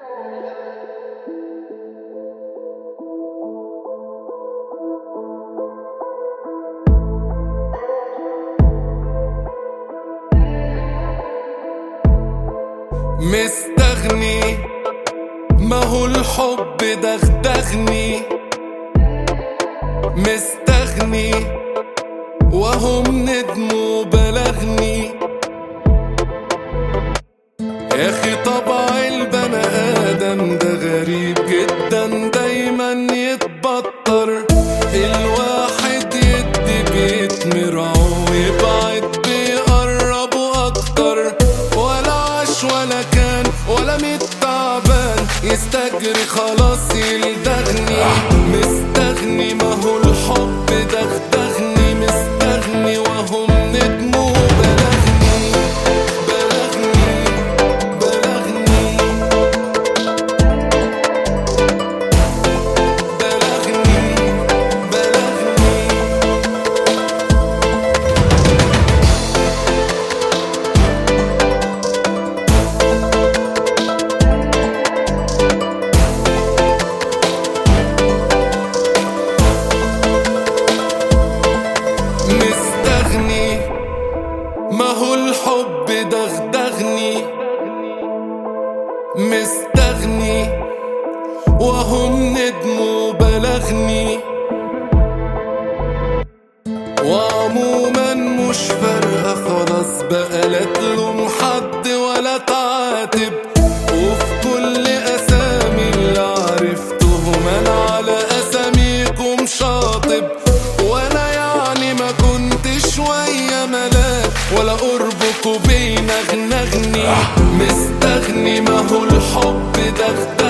مستغني ما هو الحب دغدغني مستغني وهم ندموا بلغني يا اخي طبع البني ادم ده غريب جدا دايما يتبطر الواحد يدي بيتمرعه ويبعد بيقربوا اكتر ولا عاش ولا كان ولا ميت تعبان يستجري خلاص يلدغني مستغني ما هو الحب دغدغني مستغني وهم ندموا بلغني بلغني بلغني بلغني بلغني مستغني ما هو الحب دغدغني مستغني وهم ندموا بلغني وعموما مش فارقة خلاص بقى لا تلوم حد ولا تعاتب وفي كل أسامي اللي عرفتهم أنا على أساميكم شاطب وأنا يعني ما كنت شوية ملاك ولا قربكوا بينغنغني مستغني ما هو الحب دغدغني